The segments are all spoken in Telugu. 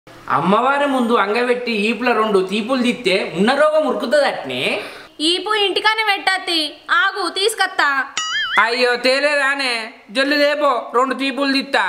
అమ్మవారి ముందు అంగబెట్టి ఈపుల రెండు తీపులు తిత్తే ఉన్న రోగం ఉరుకుతుంది అట్నే ఈపు ఇంటికానే పెట్టత్తి ఆగు తీసుకత్తా అయ్యో తేలేదానే జల్లు లేపో రెండు తీపులు తిత్తా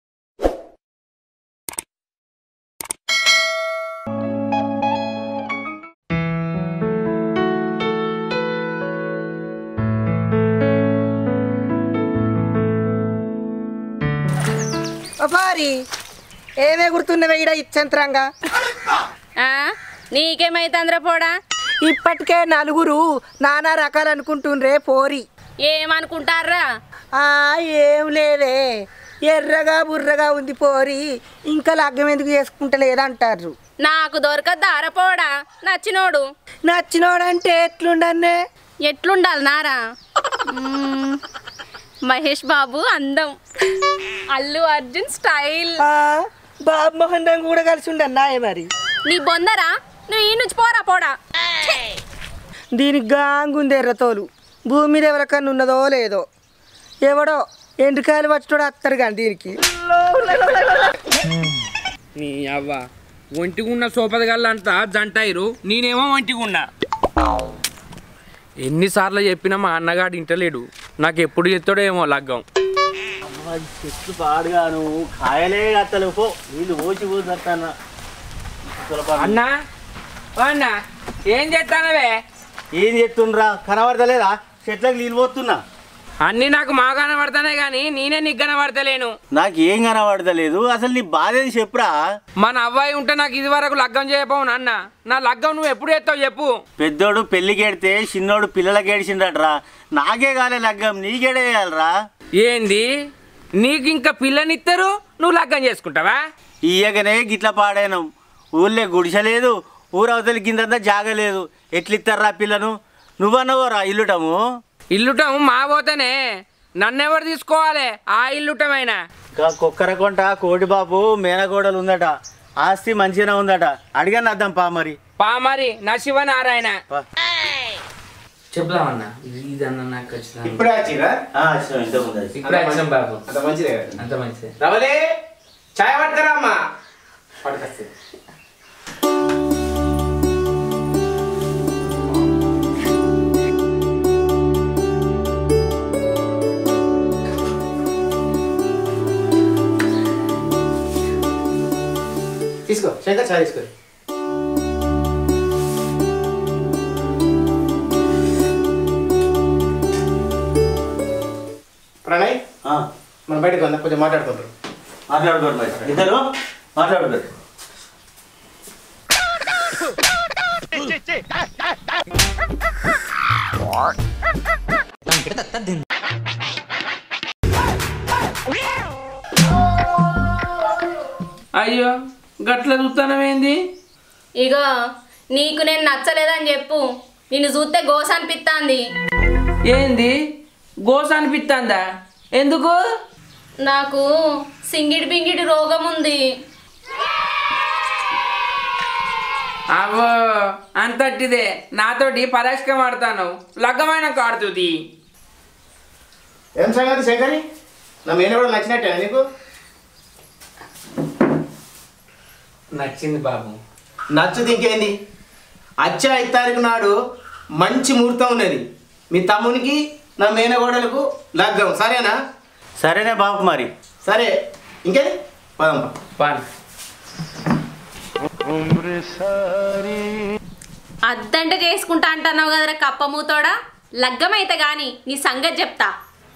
పారి ఏమే గుర్తున్నవే ఈడ ఇచ్చంత్రంగా ఆ నీకేమైతుందిరా పోడా ఇప్పటికే నలుగురు నానా రకాలు అనుకుంటుండ్రే పోరి ఏమనుకుంటారా ఆ ఏం లేదే ఎర్రగా బుర్రగా ఉంది పోరి ఇంకా లగ్గం ఎందుకు చేసుకుంటలేదంటారు నాకు దొరకద్దా అరపోడా నచ్చినోడు నచ్చినోడంటే ఎట్లుండన్నే ఎట్లుండాలి నారా మ్మ్. మహేష్ బాబు అందం అల్లు అర్జున్ స్టైల్ ఆ, బాబు మోహన్ రంగు కూడా కలిసి ఉండన్నాయే మరి నీ బొందరా నువ్వు ఈ నుంచి పోరా పోడా దీనికి గాంగుంది ఎర్రతోలు భూమి మీద ఎవరికన్నా ఉన్నదో లేదో ఎవడో ఎండ్రకాయలు పట్టుడు వస్తారు కానీ దీనికి నీ అవ్వ ఒంటిగున్న సోపదగల్లంతా జంటాయిరు నేనేమో ఒంటిగున్నా ఎన్నిసార్లు చెప్పినా మా అన్నగాడు ఇంటలేడు నాకు ఎప్పుడు చెప్తాడో ఏమో లగ్గం అది చెట్లు పాడుగాను కాయలే అత్తలు పో నీళ్ళు పోసి పోతాన్న అన్నా ఓ అన్నా ఏం చేస్తానవే ఏం చెప్తుండ్రా కనబడతలేదా చెట్లకు నీళ్ళు పోతున్నా అన్నీ నాకు మా కనబడతానే కానీ నేనే నీకు కనబడతలేను నాకు ఏం కనబడతలేదు అసలు నీ బాధ ఏది చెప్పురా మన అవ్వాయి ఉంటే నాకు ఇది వరకు లగ్గం చేయపోవు నాన్న నా లగ్గం నువ్వు ఎప్పుడు చేస్తావు చెప్పు పెద్దోడు పెళ్ళికెడితే చిన్నోడు పిల్లలకి ఏడిచిండట్రా నాకే కాలే లగ్గం నీకేడేయాలరా ఏంది నీకు ఇంకా పిల్లనిస్తారు నువ్వు లగ్గం చేసుకుంటావా ఇయ్యగనే గిట్ల పాడైనం ఊళ్ళో గుడిసెలేదు ఊరవతలి కిందంతా జాగలేదు ఎట్లిస్తారా పిల్లను నువ్వన్నవరా ఇల్లుటము ఇల్లుటం మా పోతేనే నన్నెవరు తీసుకోవాలి ఆ ఇల్లుటమైనా ఇంకా కుక్కరకొంట కోటి బాబు మేనగోడలు ఉందట ఆస్తి మంచిగానే ఉందట అడిగాను అద్దాం పా మరి పా మరి నా శివనారాయణ పా. చెప్దామన్నా ఇదన్నా నాకు ఖచ్చితంగా ఇప్పుడే వచ్చిరా ఆ, వచ్చినాం, ఇంతకుముందు వచ్చి. ఇప్పుడే వచ్చినాం బాబు అంత మంచిదే కదా అంత మంచిది రవలే చాయ్ పట్టుకురా అమ్మా పట్టుకొస్తే తీసుకో శంకర్ చాయ్ తీసుకో ప్రణయ్ ఆ, మనం బయటకు వద్దాం కొంచెం మాట్లాడుకుంటారు మాట్లాడుకోండి మరి ఇద్దరు మాట్లాడుకోండి అయ్యో గట్ల చూస్తానమేంది ఇగో నీకు నేను నచ్చలేదని చెప్పు నిన్ను చూస్తే గోస అనిపిస్తాంది ఏంది గోస అనిపిస్తుందా ఎందుకు నాకు సింగిడి పింగిడి రోగం ఉంది అవో అంతటిదే నాతోటి పరాశకం ఆడతాను లగ్గమైన కాడుతుంది ఏం సంగతి శంకరి నా మేన కూడా నచ్చినట్టే నీకు నచ్చింది బాబు నచ్చుది ఇంకేంది అచ్చా ఐదు తారీఖు నాడు మంచి ముహూర్తం ఉన్నది మీ తమ్మునికి నా మేనగోడలకు లగ్గం సరేనా సరేనే బాబు మరి సరే ఇంకేది పదంపా పాన్ అద్దంటే చేసుకుంటా అంటున్నావు కదరా కప్పమూతోడా లగ్గమైతే గాని నీ సంగతి చెప్తా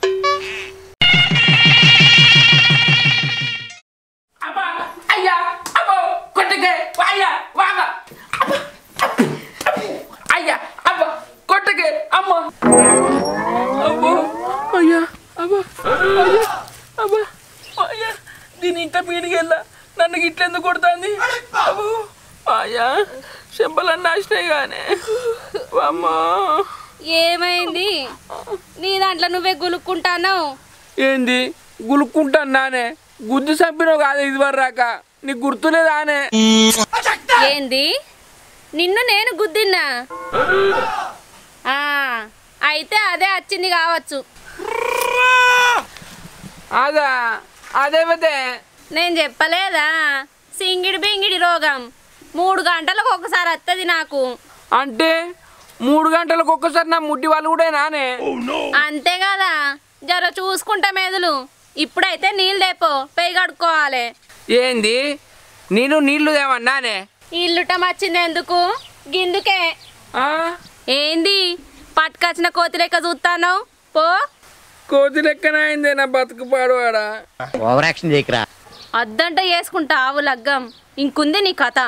అబ్బా అయ్యా అబ్బో కొట్టకే అయ్యా వాగా అబ్బా, అయ్యా అబ్బా కొట్టకే అమ్మ అబ్బో అయ్యా అబ్బా అయ్యా అబ్బా అయ్యా దీని ఇంట పీడికెళ్ళా నన్ను గిట్లెందుకు కొడుతుంది అబ్బో అయ్యా చెంపలన్నీ నాశనాయి కానీ అమ్మా ఏమైంది నీ దాంట్లో నువ్వే గులుక్కుంటాను ఏంది గులుక్కుంటానానే గుద్దు చంపినావు కాదు ఇది రాక నీకు గుర్తులేదానే ఏంది నిన్ను నేను గుద్దిన్నా ఆ, అయితే అదే వచ్చింది కావచ్చు అదా అదే పోతే నేను చెప్పలేదా సింగిడి బింగిడి రోగం మూడు గంటలకు ఒకసారి వస్తుంది నాకు అంటే మూడు గంటలకు ఒక్కసారి నా ముడ్డి వాళ్ళు కూడా నానే అంతే కదా జర చూసుకుంటా మెదులు ఇప్పుడైతే నీళ్ళు లేపో పెయి కడుక్కోవాలి ఏంది నేను నీళ్లు దేమన్నానే ఇల్లుటం వచ్చింది ఎందుకు గిందుకే ఆ? ఏంది పట్టుకొచ్చిన కోతి లెక్క చూస్తాను పో కోతి లెక్కన అయిందే నా బతుకు పాడువాడా ఓవర్ యాక్షన్ చేయకరా అద్దంట చేసుకుంటా ఆవు లగ్గం ఇంకుంది నీ కథ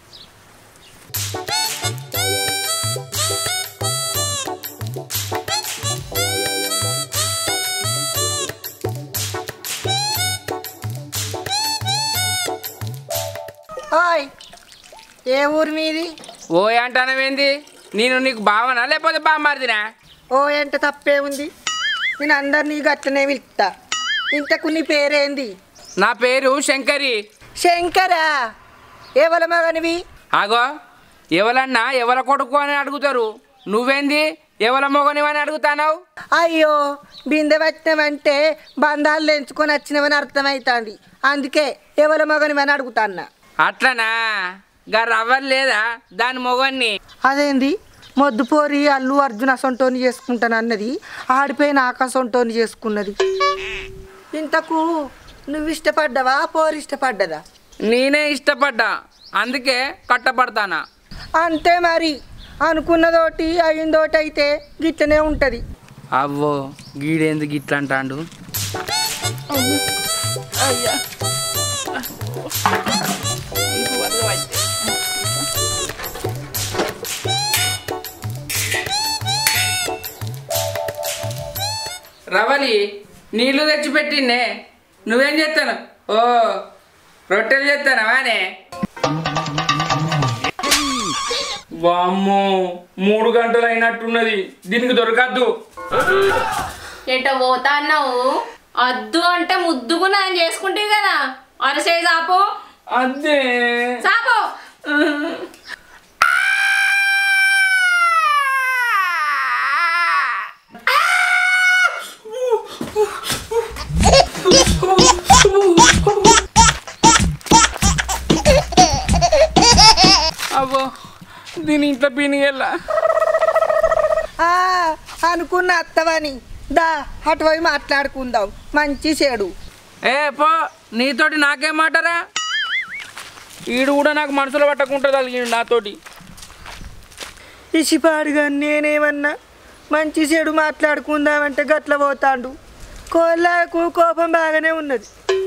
హాయ్ ఏ ఊరు మీది ఓ అంటానవేంది నేను నీకు బావనా లేకపోతే బామ్మారిదినా ఓ ఎంట తప్పే ఉంది నేను అందరినీ గట్లనే పిలుస్తా ఇంతకు నీ పేరేంది నా పేరు శంకరి శంకరా ఎవల మగనివి ఆగో ఎవలన్నా ఎవల కొడుకు అని అడుగుతారు నువ్వేంది ఎవల మొగనివని అడుగుతానావు అయ్యో బిందె వచ్చినవంటే బంధాలు ఎంచుకొని వచ్చినవని అర్థమవుతుంది అందుకే ఎవల మగనివని అడుగుతాన్నా అట్లనా గా రవ్వలు లేదా దాని మొగన్ని అదేంది మొద్దుపోరి అల్లు అర్జున్ అసొంటోని చేసుకుంటాను అన్నది ఆడిపోయిన ఆకాశంటోని చేసుకున్నది ఇంతకు నువ్వు ఇష్టపడ్డావా పోరు ఇష్టపడ్డదా నేనే ఇష్టపడ్డా అందుకే కట్టపడతానా అంతే మరి అనుకున్నదోటి అయిందోటి అయితే గిట్లనే ఉంటుంది అవ్వో గీడేంది గిట్ల అంటాండు రవలి నీళ్లు తెచ్చిపెట్టిండే నువ్వేం చేస్తాను ఓ రొట్టెలు చేస్తానా వానే వామ్మో మూడు గంటలు అయినట్టున్నది దీనికి దొరకద్దు ఎట పోతా అన్నావు అద్దు అంటే ముద్దుగా నేను చేసుకుంటే కదా అరసే సాపు అదే సాపు అవ్వో దీని ఇంట్లో పీనిగెళ్ళ ఆ, అనుకున్న అత్తవని దా అటువైపు మాట్లాడుకుందాం మంచి చెడు ఏ పో నీతోటి నాకేం మాటరా ఈడు కూడా నాకు మనసులో పట్టకుంటుంది కలిగిండు నాతోటి ఇసిపాడుగా నేనేమన్నా మంచి చెడు మాట్లాడుకుందామంటే గట్ల పోతాండు కోళ్ళకు కోపం బాగానే ఉన్నది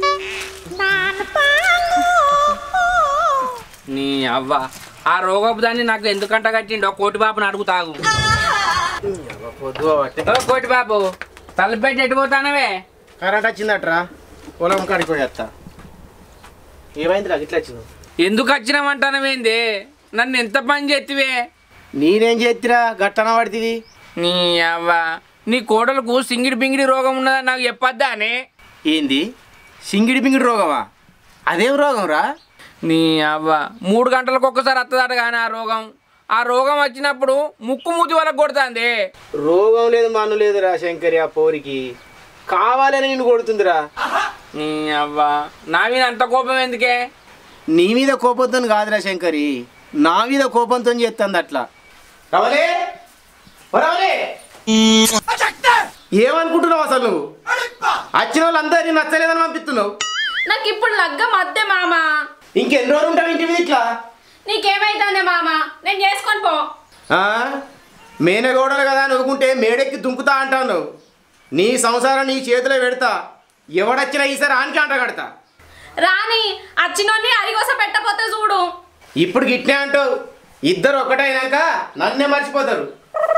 నీ అవ్వ ఆ రోగపు దాన్ని నాకు ఎందుకంట కట్టిండు కోటి బాబుని అడుగుతాగు పొద్దు బట్టి ఓ కోటి బాబు తలపెట్టి ఎటు పోతానవే కరెంట్ వచ్చిందట్రా పొలం కాడికి పోయేస్తా ఏమైందిరా ఇట్లా వచ్చినావు ఎందుకు వచ్చినామంటానవేంది నన్ను ఎంత పని చేతివే నేనేం చేతిరా గట్టన పడుతుంది నీ అవ్వ నీ కోడలకు సింగిడి బింగిడి రోగం ఉన్నదని నాకు చెప్పొద్దా అని ఏంది సింగిడి పింగిడి రోగమా అదేం రోగం రా నీ అవ్వ మూడు గంటలకు ఒక్కసారి వస్తుందట కానీ ఆ రోగం ఆ రోగం వచ్చినప్పుడు ముక్కు మూతి వరకు కొడుతుంది రోగం లేదు మన్ను లేదురా శంకరి ఆ పోరికి కావాలని నిన్ను కొడుతుందిరా నీ అవ్వ నా మీద అంత కోపం ఎందుకే నీ మీద కోపంతో కాదురా శంకరి నా మీద కోపంతో చేస్తుంది అట్లా రవలే ఓ రవలే ఏమనుకుంటున్నావు అసలు నువ్వు వచ్చిన వాళ్ళందరినీ నచ్చలేదని పంపిస్తున్నావు నాకు ఇప్పుడు లగ్గం అద్దే మామ ఇంకెన్ని రోజులు ఉంటావు ఇంటి మీద ఇట్లా నీకేమైతుంది మామ నేను చేసుకొని పో ఆ? మేనగోడలు కదా నువ్వుకుంటే మేడెక్కి దుంకుతా అంటావు నువ్వు నీ సంసారం నీ చేతిలో పెడతా ఎవడొచ్చినా ఈసారి ఆనికి అంట కడతా రాని అచ్చినోని అరిగోస పెట్టపోతే చూడు ఇప్పుడు గిట్నే అంటావు ఇద్దరు ఒకటైనాక నన్నే మర్చిపోతారు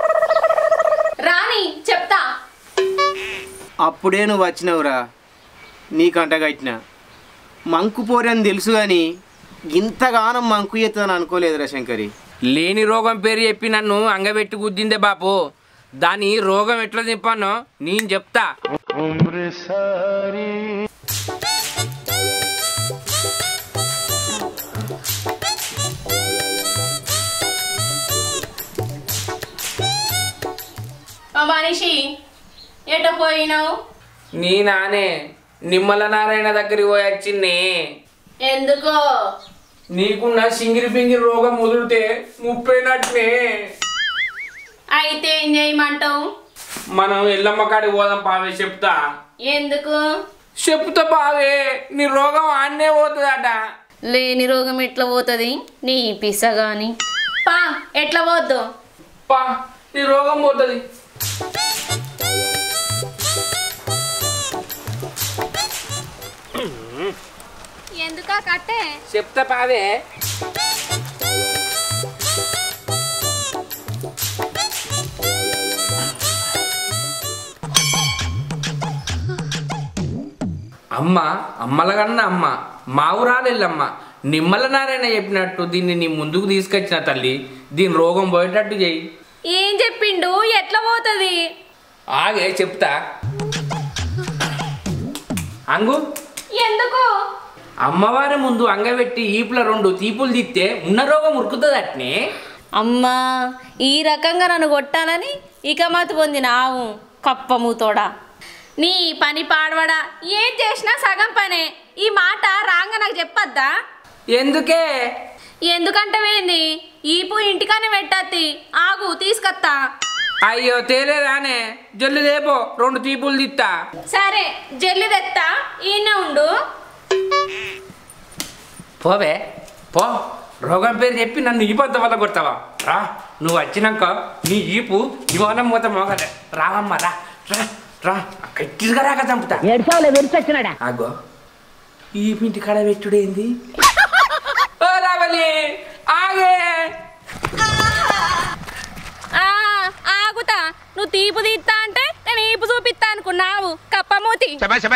రాని చెప్తా అప్పుడే నువ్వు వచ్చినవురా నీకంట కట్టిన మంకు పోరి అని తెలుసు కానీ ఇంతగానం మంకు ఎత్తుందని అనుకోలేదురా శంకరి లేని రోగం పేరు చెప్పి నన్ను అంగబెట్టి గుద్దిందే బాపు దాని రోగం ఎట్లా చెప్పానో నేను చెప్తా ఓ మనిషి ఎట పోయినావు నీ నానే నిమ్మల నారాయణ దగ్గరికి పోయి వచ్చింది ఎందుకో నీకున్న సింగిరి పింగిరి రోగం ముదిరితే ముప్పైనట్లే అయితే ఏం చేయమంటావు మనం ఎల్లమ్మ కాడికి పోదాం పావే చెప్తా ఎందుకు చెప్తా పావే నీ రోగం ఆన్నే పోతుందట లేని రోగం ఎట్లా పోతుంది నీ పిసగాని పా ఎట్లా పోద్దు పా నీ రోగం పోతుంది ఎందుకా కట్టే చెప్తా పావే అమ్మ అమ్మల కన్నా అమ్మ మా ఊరాలెల్లమ్మ నిమ్మల నారాయణ చెప్పినట్టు దీన్ని నీ ముందుకు తీసుకొచ్చిన తల్లి దీని రోగం పోయేటట్టు చెయ్యి ఏం చెప్పిండు ఎట్లా పోతుంది ఆగే చెప్తా అంగు ఎందుకు అమ్మవారి ముందు అంగబెట్టి ఈపుల రెండు తీపులు తిత్తే ఉన్న రోగం ఉరుకుతుంది అట్నే అమ్మా ఈ రకంగా నన్ను కొట్టాలని ఇక మతి పొందిన ఆవు కప్పముతోడా నీ పని పాడవడా ఏం చేసినా సగం పనే ఈ మాట రాంగా నాకు చెప్పొద్దా ఎందుకే ఎందుకంటే వేంది ఈపు ఇంటికానే పెట్టద్ది ఆగు తీసుకొత్తా అయ్యో తేలేదానే జల్లు లేపో రెండు తీపులు తిత్తా సరే జల్లి తెత్తా ఈయన ఉండు పోవే పో రోగం పేరు చెప్పి నన్ను ఈపంత వల్ల కొడతావా రా నువ్వు వచ్చినాక నీ ఈపు విమానం మూత మోగలే రావమ్మ రా రా రా గట్టిగా రాక చంపుతా ఏడ్చావులే విరిచొచ్చినాడా ఆగో ఈ ఇంటి కాడ పెట్టుడేంది ఓ రావలి ఆగే ఆ ఆగుతా నువ్వు తీపు తీస్తా అంటే నేను ఈపు చూపిస్తా అనుకున్నావు కప్పమూతి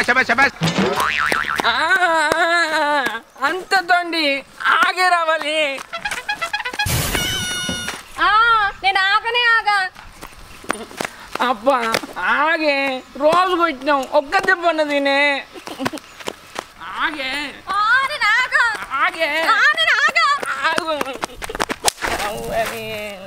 ఆ, అంత తొండి ఆగే రావాలి ఆ నేను ఆగనే ఆగా అబ్బా ఆగే రోజు కొట్టినాం ఒక్క దెబ్బ తినే ఆగే ఆ, నేను ఆగా ఆగే ఆ, నేను ఆగా ఆగు అవ్వని.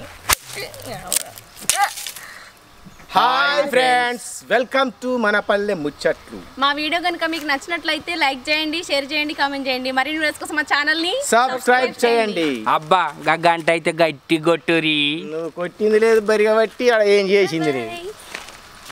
హాయ్ ఫ్రెండ్స్ వెల్కమ్ టు మన పల్లె ముచ్చట్లు మా వీడియో కనుక మీకు నచ్చినట్లయితే లైక్ చేయండి షేర్ చేయండి కామెంట్ చేయండి మరిన్ని వీడియోస్ కోసం మా ఛానల్ని సబ్స్క్రైబ్ చేయండి అబ్బా గంట అయితే గట్టి కొట్టురి నువ్వు కొట్టింది లేదు బరిగా బట్టి ఆడ ఏం చేసింది నేను చేయండి